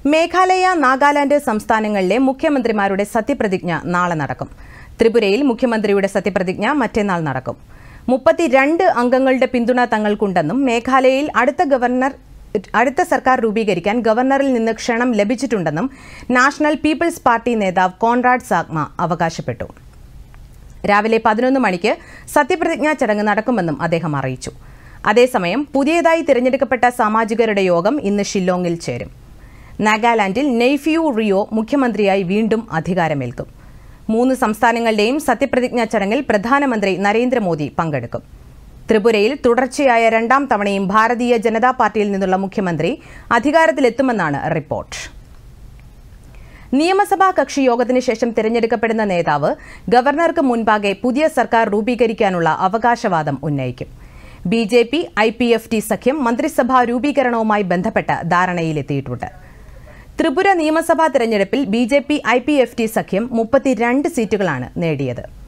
മേഘാലയ നാഗാലാൻഡ് സംസ്ഥാനങ്ങളിലെ മുഖ്യമന്ത്രിമാരുടെ സത്യപ്രതിജ്ഞ നാളെ നടക്കും ത്രിപുരയിൽ മുഖ്യമന്ത്രിയുടെ സത്യപ്രതിജ്ഞ മറ്റന്നാൾ നടക്കും മുപ്പത്തിരണ്ട് അംഗങ്ങളുടെ പിന്തുണ തങ്ങൾക്കുണ്ടെന്നും മേഘാലയയിൽ അടുത്ത ഗവർണർ അടുത്ത സർക്കാർ രൂപീകരിക്കാൻ ഗവർണറിൽ നിന്ന് ക്ഷണം ലഭിച്ചിട്ടുണ്ടെന്നും നാഷണൽ പീപ്പിൾസ് പാർട്ടി നേതാവ് കോൺറാഡ് സാഗ്മ അവകാശപ്പെട്ടു രാവിലെ പതിനൊന്ന് മണിക്ക് സത്യപ്രതിജ്ഞാ ചടങ്ങ് നടക്കുമെന്നും അദ്ദേഹം അറിയിച്ചു അതേസമയം പുതിയതായി തിരഞ്ഞെടുക്കപ്പെട്ട സാമാജികരുടെ യോഗം ഇന്ന് ഷില്ലോങ്ങിൽ ചേരും നാഗാലാൻഡിൽ നെയ്ഫിയു റിയോ മുഖ്യമന്ത്രിയായി വീണ്ടും അധികാരമേൽക്കും മൂന്ന് സംസ്ഥാനങ്ങളുടെയും സത്യപ്രതിജ്ഞാ ചടങ്ങിൽ പ്രധാനമന്ത്രി നരേന്ദ്രമോദി പങ്കെടുക്കും ത്രിപുരയിൽ തുടർച്ചയായ രണ്ടാം തവണയും ഭാരതീയ ജനതാ പാർട്ടിയിൽ നിന്നുള്ള മുഖ്യമന്ത്രി അധികാരത്തിലെത്തുമെന്നാണ് റിപ്പോർട്ട് നിയമസഭാ കക്ഷി യോഗത്തിന് ശേഷം തിരഞ്ഞെടുക്കപ്പെടുന്ന നേതാവ് ഗവർണർക്ക് മുൻപാകെ പുതിയ സർക്കാർ രൂപീകരിക്കാനുള്ള അവകാശവാദം ഉന്നയിക്കും B J P I P F T സഖ്യം മന്ത്രിസഭാ രൂപീകരണവുമായി ബന്ധപ്പെട്ട് ധാരണയിലെത്തിയിട്ടുണ്ട് ത്രിപുര നിയമസഭാ തെരഞ്ഞെടുപ്പിൽ B J P I P F T സഖ്യം മുപ്പത്തിരണ്ട് സീറ്റുകളാണ് നേടിയത്